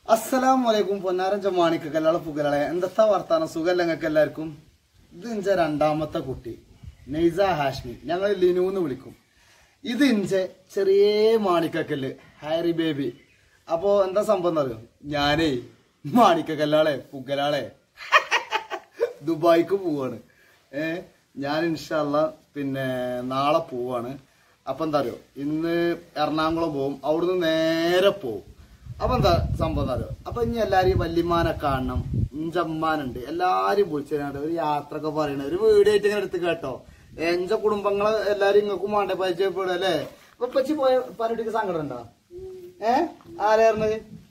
അസ്സലാം വലൈക്കും പൊന്നാരൻ ചമ്മാണിക്ക് കല്ലാള പുകലാളെ എന്തത്താ വർത്താനം സുഖല്ല ഞങ്ങൾക്ക് എല്ലാവർക്കും ഇത് ഇഞ്ച രണ്ടാമത്തെ കുട്ടി നെയ്സ ഹാഷ്മി ഞങ്ങൾ ലിനു എന്ന് വിളിക്കും ഇത് ഇഞ്ച ചെറിയ മാണിക്കക്കല്ല് ഹാരി ബേബി അപ്പോ എന്താ സംഭവം എന്നറിയോ ഞാനേ മാണിക്കക്കല്ലാളെ പുകലാളെ ദുബായിക്ക് പോവാണ് ഏ ഞാൻ ഇൻഷല്ല പിന്നെ നാളെ പോവാണ് അപ്പൊ എന്താ അറിയോ ഇന്ന് എറണാകുളം പോവും അവിടുന്ന് നേരെ പോവും അപ്പൊ എന്താ സംഭവം എന്താ അറിയോ അപ്പൊ ഇനി എല്ലാരെയും വല്യമ്മാനെ കാണണം ഇഞ്ചമ്മാനുണ്ട് എല്ലാരും വിളിച്ചിട്ടുണ്ട് ഒരു യാത്രയൊക്കെ പറയണ ഒരു വീഡിയോ ആയിട്ട് ഇങ്ങനെ എടുത്ത് കേട്ടോ എഞ്ച കുടുംബങ്ങളെ എല്ലാരും ഇങ്ങക്കും വേണ്ടേ പരിചയപ്പെടും അല്ലേ അപ്പൊ പച്ചി പോയ പരിപാടിക്ക് സങ്കടം ഉണ്ടോ ഏ ആരായിരുന്നു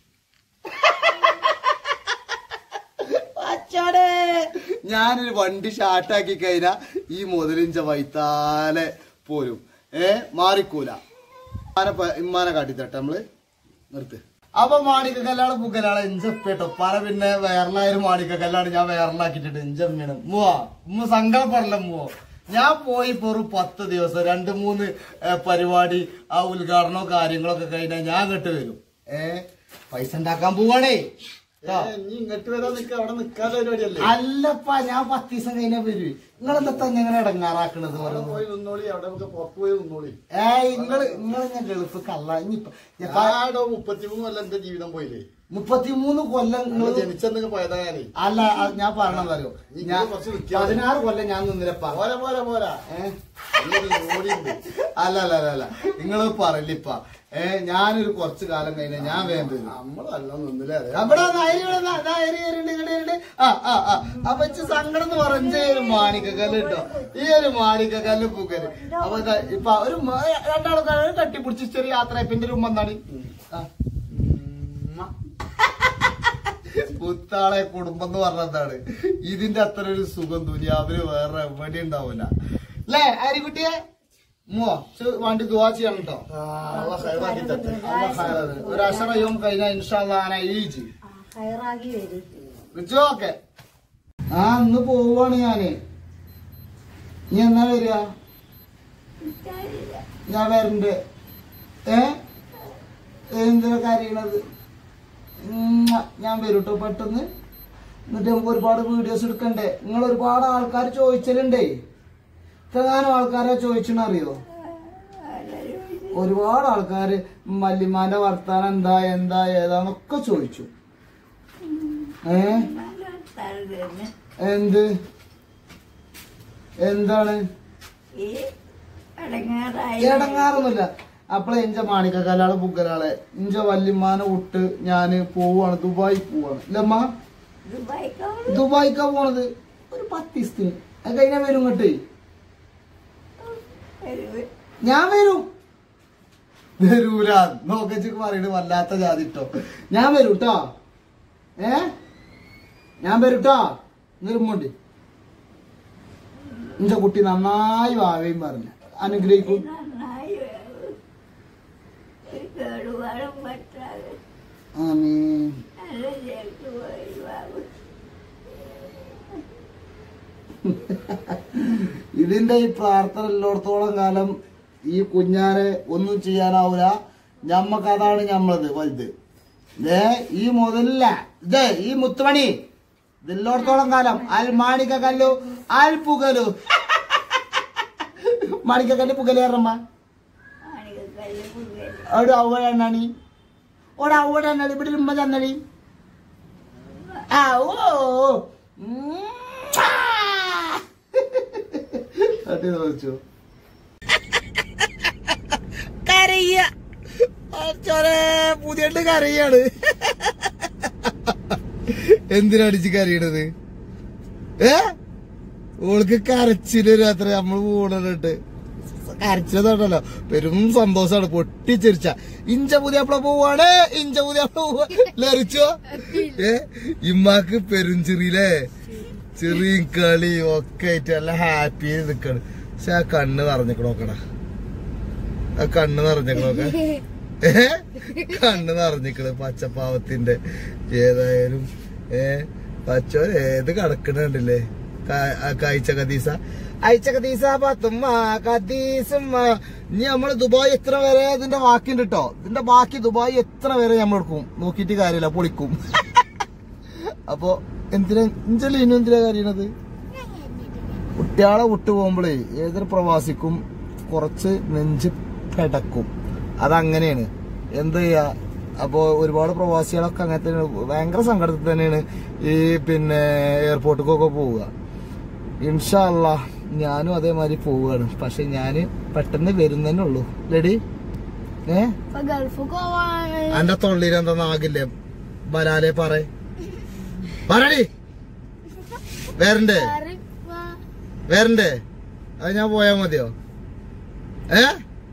അച്ചാടേ ഞാനൊരു വണ്ടി ഷാർട്ടാക്കി കഴിഞ്ഞാ ഈ മുതലിഞ്ച വൈത്താലെ പോരും ഏ മാറിക്കൂല ഇമ്മാനെ പ- ഇമ്മാനെ കാട്ടിത്തട്ടെ നമ്മള് നിർത്ത് അപ്പൊ മാണിക്ക കല്യാണം പുക്കലാണ് ഇഞ്ചപ്പേട്ടോ പല പിന്നെ വേറലായൊരു മാണിക്ക കല്യാണം ഞാൻ വേറലാക്കിട്ടിട്ട് ഇഞ്ചമ്മയാണ് മൂവാ ഉമ്മ സങ്കടപ്പെടല മൂവോ ഞാൻ പോയി ഇപ്പൊ ഒരു പത്ത് ദിവസം രണ്ട് മൂന്ന് ഏ, പരിപാടി ആ ഉദ്ഘാടനവും കാര്യങ്ങളൊക്കെ കഴിഞ്ഞാൽ ഞാൻ ഇങ്ങോട്ട് വരും ഏ പൈസ ഉണ്ടാക്കാൻ പോവാണേ ട്ടോ. ഇനി ഇങ്ങോട്ട് വരാൻ നിക്ക അവിടെ നിക്കാതെ പരിപാടിയല്ലേ അല്ലപ്പാ ഞാൻ പത്ത് ദിവസം കഴിഞ്ഞാ വരൂ നിങ്ങളെന്താ ഇങ്ങനെ ഇടങ്ങാറാക്കണത് അവിടെ ഓരോന്ന്? പോയി നിന്നോളി അവിടെ നമുക്ക് പുറത്ത് പോയി നിന്നോളി ഏയ് ഇങ്ങള് ഇങ്ങള് ഞാൻ ഗൾഫ് കള്ള ഇനിയിപ്പ ആടോ മുപ്പത്തിമൂന്ന് കൊല്ലം എന്റെ ജീവിതം പോയില്ലേ മുപ്പത്തിമൂന്ന് കൊല്ലം നിങ്ങൾ നിങ്ങള് ജനിച്ചെന്നൊക്കെ പോയതാ ഞാനേ അല്ല അത് ഞാൻ പറഞ്ഞതറിയോ നിങ്ങൾ ഞാൻ കുറച്ച് വിളിക്കാതെ. പതിനാറ് കൊല്ലം ഞാൻ നിന്നിരപ്പാ പോരാ പോരാ പോരാ ഏ നല്ലൊരു ജോലിയുണ്ട് അല്ല അല്ല അല്ല അല്ല നിങ്ങള് പറയില്ലിപ്പ ഏ ഞാനൊരു കുറച്ചു കാലം കഴിഞ്ഞ ഞാൻ വേഗം വരും നമ്മളല്ല നിന്നില്ലേ അതെ അവിടെ നായരി ഇവിടെ നാ- നായരി കയറിണ്ട്, ഇങ്ങട് കയറിണ്ട്. ആ ആ ആ അപ്പൊ ഇച്ച് സങ്കടം എന്ന് പറഞ്ഞ ഒരു മാണിക്കക്കല്ല് കേട്ടോ ഈ ഒരു മാണിക്കക്കല്ല് പൂക്കല് അപ്പൊ ഇതാ ഇപ്പൊ ഒരു മ- രണ്ടാൾക്കാരെ കട്ടിപ്പിടിച്ച് ചെറിയ യാത്ര പിന്നെ ഒരു ഉമ്മന്നാടി ആ പുത്താളെ കുടുംബം എന്ന് പറഞ്ഞതാണ് ഇതിന്റെ അത്ര ഒരു സുഖം ദുനിയാവില് വേറെ എവിടെ ഉണ്ടാവില്ല അല്ലേ ആരിക്കുട്ടിയെ മോ വണ്ടി ദുവാ ചെയ്യണം കേട്ടോ ഹൈറാക്കി തട്ടെ ഒരു അസറയും കഴിഞ്ഞ ഇൻഷാല്ലാന ഈജി ഹയറാകി വരും വിളിച്ചോക്കെ ആ ഇന്ന് പോവാണ് ഞാന് നീ എന്നാ വരിക ഞാൻ വരണ്ട് ഏ എന്തിനാ കാര്യങ്ങളത് ഞാൻ വരും കേട്ടോ പെട്ടെന്ന് എന്നിട്ട് നമുക്ക് ഒരുപാട് വീഡിയോസ് എടുക്കണ്ടേ നിങ്ങൾ ഒരുപാട് ആൾക്കാർ ചോദിച്ചിട്ടുണ്ടേ എത്രങ്ങാനും ആൾക്കാരെ ചോദിച്ചറിയോ ഒരുപാട് ആൾക്കാര് മല്ലിമാന്റെ വർത്താനം എന്താ എന്താ ഏതാന്നൊക്കെ ചോദിച്ചു ഏ എന്ത് എന്താണ് ഈ അടങ്ങാറായി ഇടങ്ങാറൊന്നുമില്ല അപ്പളെ ഇഞ്ച മാണിക്കല്ലാള് പുക്കലാളെ ഇഞ്ച വല്യമ്മാനെ വിട്ട് ഞാന് പോവാണ് ദുബായി പോവാണ് ഇല്ലമ്മ ദുബായിക്കോ ദുബായിക്കാ പോണത് ഒരു പത്ത് ദിവസത്തിന് അത് കഴിഞ്ഞാ വരും ഇങ്ങോട്ടേ വരും ഞാൻ വരും വരൂല നോക്കച്ചിക്ക് പറയണ വല്ലാത്ത ജാതി ട്ടോ ഞാൻ വരും ട്ടോ ഏ ഞാൻ വരും ട്ടോ നിർമ്മുണ്ട് എന്റെ കുട്ടി നന്നായി വാവയും പറഞ്ഞു അനുഗ്രഹിക്കും നന്നായി ഒരു കേടുപാടും പറ്റാതെ ആമീൻ നല്ല ചേർത്ത് പോയി ബാബു ഇതിന്റെ ഈ പ്രാർത്ഥന എല്ലായിടത്തോളം കാലം ഈ കുഞ്ഞാനെ ഒന്നും ചെയ്യാനാവൂല ഞമ്മക്ക് അതാണ് ഞമ്മളത് വലുത് ദേ ഈ മുതലില്ല ഇതേ ഈ മുത്തുമണി ഇതില്ലോടത്തോളം കാലം അൽ മാണിക്ക കല്ലു അൽ പുകലു മാണിക്ക കല്ല് പുകലേറമ്മ ആണികക്കല്ല് പുകല് അവിടെ അവ എണ്ണണി ഓടെ അവിടെ എണ്ണടി ഇവിടെ ഉമ്മ തന്നടി ആ ഓ ഉം. ആ. തട്ടി നോച്ചു കരയ്യ പുതിയ കരയാണ് എന്തിനടിച്ച് കരയണത് ഏ ഓൾക്ക് കരച്ചില് അത്ര നമ്മള് പോണിട്ട് കരച്ചതാണല്ലോ പെരും സന്തോഷാണ് പൊട്ടിച്ചിരിച്ച ഇഞ്ച പുതിയപ്പള പോവാണ് ഇഞ്ച പുതിയപ്പള പോവാ ലറിച്ചോ ഏ ഇമ്മാക്ക് പെരും ചെറിയില്ലേ ചെറിയും കളിയും ഒക്കെ ആയിട്ട് നല്ല ഹാപ്പി നിക്കാണ് പക്ഷെ ആ കണ്ണ് നിറഞ്ഞിക്കണ നോക്കടാ ആ കണ്ണ് നിറഞ്ഞിക്കണോക്കെ ഏ കണ്ണ് നിറഞ്ഞിക്കണ് പച്ചപ്പാവത്തിന്റെ ഏതായാലും ഏ പച്ചോ ഏത് കടക്കണുണ്ടല്ലേ കാഴ്ച കദീസ അയച്ചകദീസ പത്തുമ്മ കദീസുമ്മ ഇനി നമ്മള് ദുബായ് എത്ര വരെ ഇതിന്റെ ബാക്കിയുണ്ട് കേട്ടോ ഇതിന്റെ ബാക്കി ദുബായ് എത്ര വരെ നമ്മൾ എടുക്കും നോക്കിയിട്ട് കാര്യമില്ല പൊളിക്കും അപ്പൊ എന്തിനാ ഇഞ്ചല്ല ഇനും എന്തിനാ കാര്യണത് കുട്ടിയാളെ വിട്ടു പോകുമ്പോഴേ ഏതൊരു പ്രവാസിക്കും കുറച്ച് നെഞ്ച് പെടക്കും അതങ്ങനെയാണ് എന്ത് ചെയ്യാ അപ്പോ ഒരുപാട് പ്രവാസികളൊക്കെ അങ്ങനത്തെ ഭയങ്കര സങ്കടത്തിൽ തന്നെയാണ് ഈ പിന്നെ എയർപോർട്ടിലേക്കൊക്കെ പോവുക ഇൻഷല്ല ഞാനും അതേമാതിരി പോവുകയാണ് പക്ഷെ ഞാന് പെട്ടെന്ന് വരുന്നതന്നെ ഉള്ളൂ ലെഡി ഏ ഇപ്പൊ ഗൾഫ് പോവാണ് എന്റെ തൊള്ളിയിൽ എന്താന്നാകില്ലേ ബലാലെ പറ പറടി വരണ്ടേ വരണ്ടേ അത് ഞാൻ പോയാ മതിയോ ഏ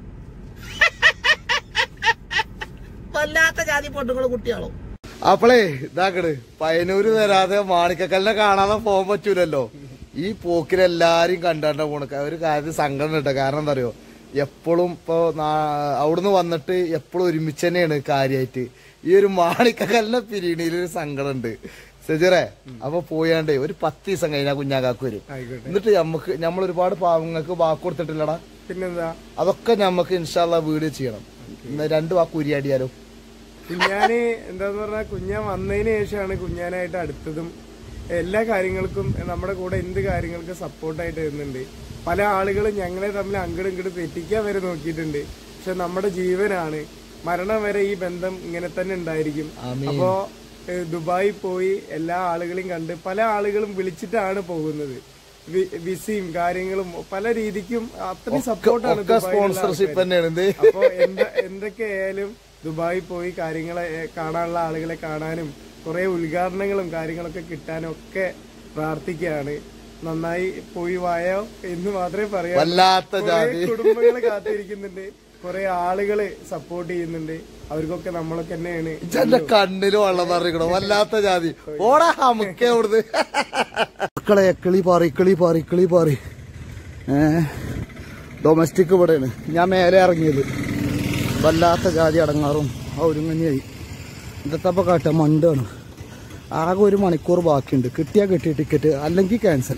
വല്ലാത്ത ജാതി പൊട്ടുകള് കുട്ടിയാളോ അപ്പളേ ഇതാക്കട് പയ്യന്നൂര് വരാതെ മാണിക്കക്കല്ലിനെ കാണാതെ പോകാൻ പറ്റൂലല്ലോ ഈ പോക്കിലെല്ലാരും കണ്ടാണ്ട പോണക്ക ഒരു കാര്യത്തിൽ സങ്കടം കേട്ടോ കാരണം എന്താ അറിയോ എപ്പോഴും ഇപ്പൊ നാ- അവിടുന്ന് വന്നിട്ട് എപ്പോഴും ഒരുമിച്ച് തന്നെയാണ് കാര്യമായിട്ട് ഈ ഒരു മാണിക്കക്കല്ലിനെ പിരീണിയിൽ ഒരു സങ്കടം ഉണ്ട് സെജറേ അപ്പൊ പോയാണ്ടേ ഒരു പത്ത് ദിവസം കഴിഞ്ഞാൽ കുഞ്ഞാക്കാക്ക് വരും ആയിക്കോട്ടെ എന്നിട്ട് നമുക്ക് നമ്മൾ ഒരുപാട് പാവങ്ങൾക്ക് വാക്ക് കൊടുത്തിട്ടില്ലടാ പിന്നെന്താ അതൊക്കെ നമുക്ക് ഇൻഷാല്ല വീഡിയോ ചെയ്യണം ഇന്ന് രണ്ട് വാക്ക് ഉരിയാടിയാലോ കുഞ്ഞാന് എന്താന്ന് പറഞ്ഞാൽ കുഞ്ഞാൻ വന്നതിന് ശേഷമാണ് കുഞ്ഞാനായിട്ട് അടുത്തതും എല്ലാ കാര്യങ്ങൾക്കും നമ്മുടെ കൂടെ എന്ത് കാര്യങ്ങൾക്കും സപ്പോർട്ടായിട്ട് വരുന്നുണ്ട് പല ആളുകളും ഞങ്ങളെ തമ്മിൽ അങ്ങോട്ടും ഇങ്ങോട്ടും തെറ്റിക്കാൻ വരെ നോക്കിയിട്ടുണ്ട് പക്ഷെ നമ്മുടെ ജീവനാണ് മരണം വരെ ഈ ബന്ധം ഇങ്ങനെ തന്നെ ഉണ്ടായിരിക്കും ആമീൻ. അപ്പോ ഏഹ്, ദുബായി പോയി എല്ലാ ആളുകളെയും കണ്ട് പല ആളുകളും വിളിച്ചിട്ടാണ് പോകുന്നത് വി- വിസയും കാര്യങ്ങളും പല രീതിക്കും അത്രയും സപ്പോർട്ടാണ് ഒക്കെ സ്പോൺസർഷിപ്പ് തന്നെയാണ് ഇത് അപ്പൊ എന്ത എന്തൊക്കെയായാലും ദുബായി പോയി കാര്യങ്ങളെ ഏ, കാണാനുള്ള ആളുകളെ കാണാനും കുറെ ഉദ്ഘാടനങ്ങളും കാര്യങ്ങളൊക്കെ കിട്ടാനും ഒക്കെ പ്രാർത്ഥിക്കുകയാണ് നന്നായി പോയി വായോ എന്ന് മാത്രമേ പറയാം വല്ലാത്ത കുറെ ജാതി കുടുംബങ്ങള് കാത്തിരിക്കുന്നുണ്ട് കുറെ ആളുകള് സപ്പോർട്ട് ചെയ്യുന്നുണ്ട് അവർക്കൊക്കെ നമ്മളൊക്കെ തന്നെയാണ് ഇജന്റെ കണ്ണില് വെള്ളം നിറയിക്കണോ വല്ലാത്ത ജാതി ഓടാ അമുക്കേ അവിടുന്ന് മക്കളെ എക്കളി പാറി ഇക്കളി പാറി ഇക്കളി പാറി ഏ ഡൊമസ്റ്റിക് ഇവിടെയാണ് ഞാൻ മേലെ ഇറങ്ങിയത് വല്ലാത്ത ജാതി അടങ്ങാറും ആ ഒരുങ്ങനെയായി ഇതത്തപ്പ കാട്ട മണ്ടാണ് ആകെ ഒരു മണിക്കൂർ ബാക്കിയുണ്ട് കിട്ടിയാ കിട്ടിയ ടിക്കറ്റ് അല്ലെങ്കിൽ ക്യാൻസൽ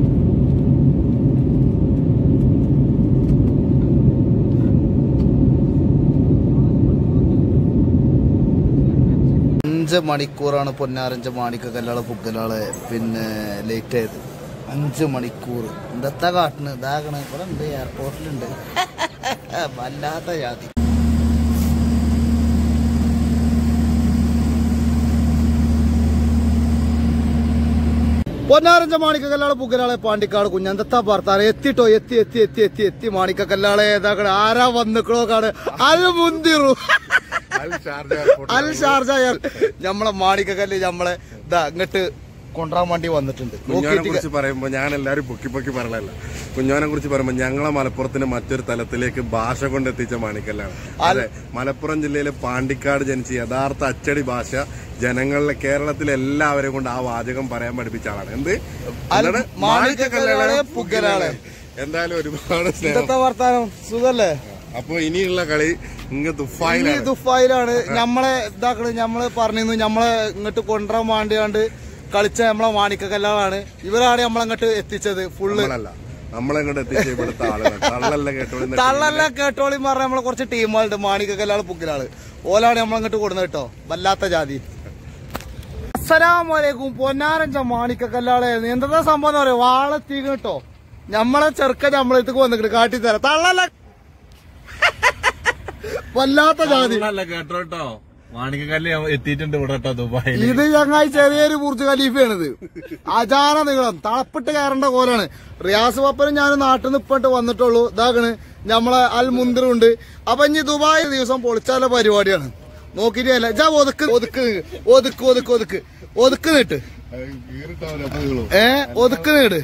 അഞ്ച് മണിക്കൂറാണ് പൊന്നാരഞ്ച് മാണിക്ക കല്ലാള് പുക്കലാള് പിന്നെ ലേറ്റ് ആയത് അഞ്ച് മണിക്കൂർ എന്താ കാട്ടിന് ഇതാകണ് ഇവിടെ ഉണ്ട് എയർപോർട്ടിലുണ്ട് വല്ലാത്ത ജാതി പൊന്നാരഞ്ച മാണിക്ക കല്ലാള് പുക്കലാളെ പാണ്ടിക്കാട് കുഞ്ഞന്തത്താ പാർത്താറ് എത്തിട്ടോ എത്തി എത്തി എത്തി എത്തി എത്തി മാണിക്ക കല്ലാളെ ഏതാക്കണ ആരാ വന്നിക്കണോ കാണ് അത് മുന്തിറു അൽ ഷാർജ എയർ നമ്മളെ മാണിക്കക്കല്ല് നമ്മളെ ഇതാ ഇങ്ങോട്ട് കൊണ്ടുവരാൻ വേണ്ടി വന്നിട്ടുണ്ട് കുഞ്ഞോനെ നോക്കിയിട്ട് കുറിച്ച് പറയുമ്പോ ഞാൻ എല്ലാരും പൊക്കി പൊക്കി പറയലല്ല കുഞ്ഞോനെ കുറിച്ച് പറയുമ്പോ ഞങ്ങളെ മലപ്പുറത്തിന്റെ മറ്റൊരു തലത്തിലേക്ക് ഭാഷ കൊണ്ട് എത്തിച്ച മാണിക്കല്ലാണ് അതെ മലപ്പുറം ജില്ലയിലെ പാണ്ടിക്കാട് ജനിച്ച യഥാർത്ഥ അച്ചടി ഭാഷ ജനങ്ങളിലെ കേരളത്തിലെ എല്ലാവരെയും കൊണ്ട് ആ വാചകം പറയാൻ പഠിപ്പിച്ച ആളാണ് എന്ത് അൽ എന്താണ്? മാണിക്കക്കല്ലാണ് മാണിക്കക്കല്ലാണ് പുകലാണ്. എന്തായാലും ഒരുപാട് സ്നേഹം ഇന്നത്തെ വർത്താനം സുഖല്ലേ അപ്പൊ ഇനിയുള്ള കളി ഇങ്ങ് ഈ ദുഫായിലാണ് ദുഫായിലാണ് നമ്മളെ ഇതാക്കണ് നമ്മള് പറഞ്ഞിരുന്നു നമ്മളെ ഇങ്ങോട്ട് കൊണ്ടുവരാൻ വേണ്ടിയാണ്ട് കളിച്ച നമ്മളെ മാണിക്കക്കല്ലാണ് ഇവരാണ് നമ്മളങ്ങോട്ട് എത്തിച്ചത് ഫുള്ള് നമ്മളല്ല നമ്മളെങ്ങോട്ട് എത്തിച്ച ഇവിടുത്തെ ആളുകൾ തള്ളല്ല കേട്ടോളുന്ന തള്ളല്ല കേട്ടോളി പറഞ്ഞ നമ്മളെ കുറച്ച് ടീമുകളുണ്ട് മാണിക്കക്കല്ലാണ് പുക്കിലാണ് ഓലാണ് നമ്മളങ്ങോട്ട് കൊടുന്നത് കേട്ടോ വല്ലാത്ത ജാതി അസ്സലാമലൈക്കും പൊന്നാരഞ്ച മാണിക്കക്കല്ലാളെ എന്താ സംഭവം എന്ന് പറയാ വാളെത്തിക്കണം കേട്ടോ നമ്മളെ ചെറുക്ക നമ്മളെടുത്തേക്ക് വന്നിട്ട് കാട്ടിത്തരാം തള്ളല്ല വല്ലാത്ത ജാതി അല്ല കേട്ടോ കേട്ടോ മാണിക്കക്കല്ല് എത്തിയിട്ടുണ്ട് ഇവിടെ കേട്ടോ ദുബായിൽ ഇത് ചങ്ങായി ചെറിയൊരു ബുർജ് ഖലീഫയാണിത് അജാന നീളം തളപ്പിട്ട് കയറേണ്ട കോലാണ് റിയാസ് പപ്പനും ഞാൻ നാട്ടിൽ നിന്ന് ഇപ്പോട്ട് വന്നിട്ടുള്ളൂ ഇതാകണ് നമ്മളെ അൽ മുന്തിറുണ്ട് അപ്പൊ ഇനി ദുബായ് ദിവസം പൊളിച്ചാല പരിപാടിയാണ് നോക്കിട്ട് അല്ല ജാ ഒതുക്ക് ഒതുക്ക് ഒതുക്ക് ഒതുക്ക് ഒതുക്ക് ഒതുക്ക് നീട്ട് ഏ ഒതുക്ക് നീട്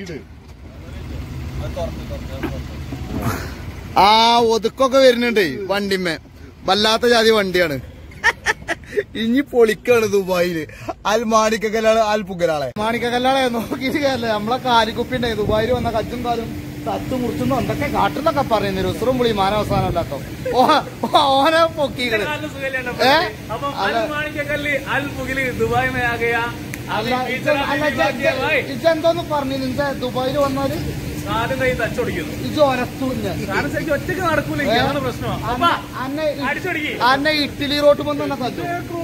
ആ ഒതുക്കൊക്കെ വരുന്നുണ്ട് വണ്ടിമ്മേ വല്ലാത്ത ജാതി വണ്ടിയാണ് ഇനി പൊളിക്കാണ് ദുബായില് അൽ മാണിക്കല്ലാള് അൽ പുകലാളെ മാണിക്കല്ലാളെ നോക്കിയിട്ട് കാര്യമില്ല നമ്മളെ കാലിക്കുപ്പി ഉണ്ടായി ദുബായിൽ വന്ന കജ്ജും കാലും തത്ത് മുറിച്ചും എന്തൊക്കെ കാട്ടുന്നൊക്കെ പറയുന്നു രുസറും പുളി മാനവസാനം അല്ലാട്ടോ ഓ ഓനെ പൊക്കികള് ഏ അല്ല അല്ല ഇജ്ജ് അല്ല ഇജ്ജ് ഇജ്ജ് ഇജ്ജ് എന്തോന്ന് പറഞ്ഞു നിന്റെ ദുബായിൽ വന്നാല് കാലും കൈ തച്ചൊടിക്കുന്നു ഇത് ഒരത്തുഞ്ഞ കാരണം ശരിക്കും ഒറ്റയ്ക്ക് നടക്കൂല അതാണ് പ്രശ്നം അപ്പാ അന്നെ അടിച്ചൊടിക്ക് അന്നെ ഇഡ്ഡലി റോട്ട് വന്ന് തന്നെ തല്ലു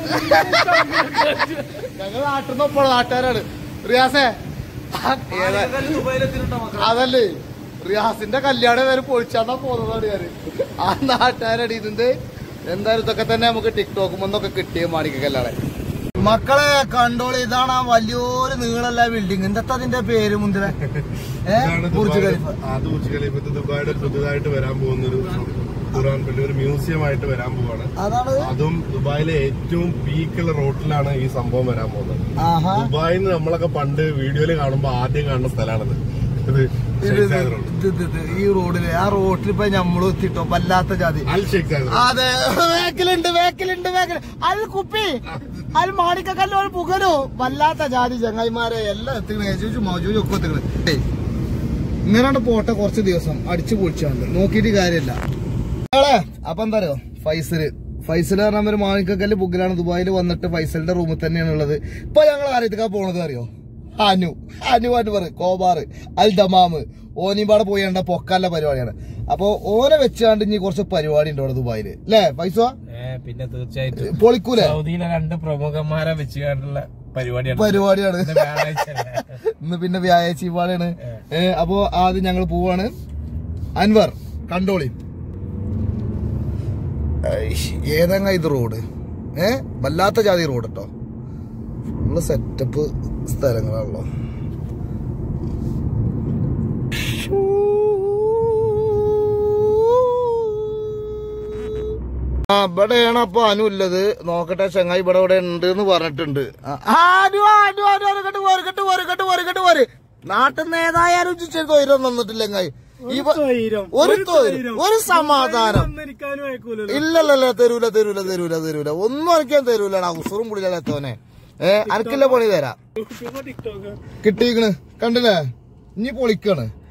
ഞങ്ങൾ നാട്ടിൽ നിന്ന് ഇപ്പോൾ നാട്ടുകാരാണ് റിയാസേ ആ, ഏതാ ദുബായിലെത്തിയിട്ടുണ്ടോ മക്കൾ അതല്ലേ റിയാസിന്റെ കല്യാണം വരെ പൊളിച്ചാണ്ടാ പോകുന്നതാണ് ഞാന് ആ നാട്ടുകാരടി ഇതിന്റെ എന്തായാലും ഇതൊക്കെ തന്നെ നമുക്ക് ടിക്ടോക്ക് ഒന്നൊക്കെ കിട്ടിയ മാണിക്ക കല്യാണം മക്കളെ കണ്ടോൾ ഇതാണ് ആ വലിയൊരു നീളല്ല ബിൽഡിംഗ് എന്താ അതിന്റെ പേര് മുന്തിര ഇതാണ് ദുബായിയുടെ അത് ബുർജ് ഖലീഫ ഇത് ദുബായിയുടെ പുതുതായിട്ട് വരാൻ പോകുന്ന ഒരു ഖുറാൻ പള്ളി ഒരു മ്യൂസിയം ആയിട്ട് വരാൻ പോവാണ് അതാണ് അതും ദുബായിലെ ഏറ്റവും പീക്കുള്ള റോട്ടിലാണ് ഈ സംഭവം വരാൻ പോകുന്നത് ആഹാ ദുബായിൽ നിന്ന് നമ്മളൊക്കെ പണ്ട് വീഡിയോയിൽ കാണുമ്പോ ആദ്യം കാണുന്ന സ്ഥലമാണിത് ഇത് ഇത് ഷെയ്ഖ് ഇത് സായദ് റോഡ് ഇത് ഇത് ഇത് ഈ റോഡില് ആ റോഡിൽ ഇപ്പൊ ഞമ്മള് എത്തിട്ടോ വല്ലാത്ത ജാതി അൽ ഷെയ്ഖ് സായദ് റോഡ് അതെ വേക്കലുണ്ട് വേക്കലുണ്ട് വേക്കൽ അൽ കുപ്പി അൽ മാണിക്കല്ലോ ഒരു പുകലോ വല്ലാത്ത ജാതി ചങ്ങായിമാരെ എല്ലാം എത്തിക്കണേ യേശുച്ചു മൗജൂജും ഒക്കെ എത്തിക്കണേ ഏയ്, ഇങ്ങനെയാണ് പോട്ടെ കുറച്ച് ദിവസം അടിച്ചു പൊളിച്ചാണ്ട് നോക്കിയിട്ട് കാര്യമില്ല മക്കളെ, അപ്പൊ എന്താ അറിയോ ഫൈസല് ഫൈസൽ പറഞ്ഞ ഒരു മാണിക്കക്കല്ല് ബുക്കിലാണ് ദുബായിൽ വന്നിട്ട് ഫൈസലിന്റെ റൂമിൽ തന്നെയാണ് ഉള്ളത് ഇപ്പൊ ഞങ്ങൾ ആരത്തേക്കാ പോണത് അറിയോ അനു അനു അനുവർ കോബാർ അൽ ദമാമ് ഓനിമ്പാടെ പോയി കണ്ട പൊക്കാല പരിപാടിയാണ് അപ്പൊ ഓനെ വെച്ചാണ്ട് ഇനി കുറച്ച് പരിപാടി ഉണ്ട് അവിടെ ദുബായില് അല്ലേ പൈസ പിന്നെ തീർച്ചയായിട്ടും പൊളിക്കൂലേ സൗദിയിലെ രണ്ട് പ്രമുഖന്മാരെ വെച്ച് കണ്ടുള്ള പരിപാടിയാണ് പരിപാടിയാണ് ഇന്ന് വ്യാഴാഴ്ച അല്ലേ? ഇന്ന് പിന്നെ വ്യാഴാഴ്ച പാടാണ് ഏ അപ്പോ ആദ്യം ഞങ്ങൾ പോവാണ് അൻവർ കണ്ടോളി ഐഷ്, ഏതങ്ങ ഇത് റോഡ് ഏ വല്ലാത്ത ജാതി റോഡ് കേട്ടോ ഫുള്ള് സെറ്റപ്പ് സ്ഥലങ്ങളാണല്ലോ ആ ഇവിടെയാണ് അപ്പൊ അനു ഉള്ളത് നോക്കട്ടെ ചങ്ങായി ഇവിടെ ഇവിടെ ഉണ്ട് എന്ന് പറഞ്ഞിട്ടുണ്ട് ആ, അനു അനു അനു ഒരുകട്ട് പോര് കട്ട് പോര് കട്ട് പോര് കട്ട് പോര് നാട്ടിൽ നിന്ന് ഏതായാലും ചിച്ചൊരു തൊയിരം തന്നിട്ടില്ല ചങ്ങായി ഇവ- തൊയിരം. ഒരു ഒരു തൊയിരം തൊയിരം. ഒരു സമാധാനം വന്നിരിക്കാനും അയക്കൂലല്ലോ ഇല്ലല്ലല്ല തരൂല തരൂല തരൂല തരൂല ഒന്നും എനിക്കാൻ തരൂല ഉസുറും പുളിയിലെത്തോനെ ഏ അനക്കില്ല പണി തരാം ടിക്ടോക്ക് കിട്ടിയിക്കണ് കണ്ടില്ലേ ഇനി പൊളിക്കാണ്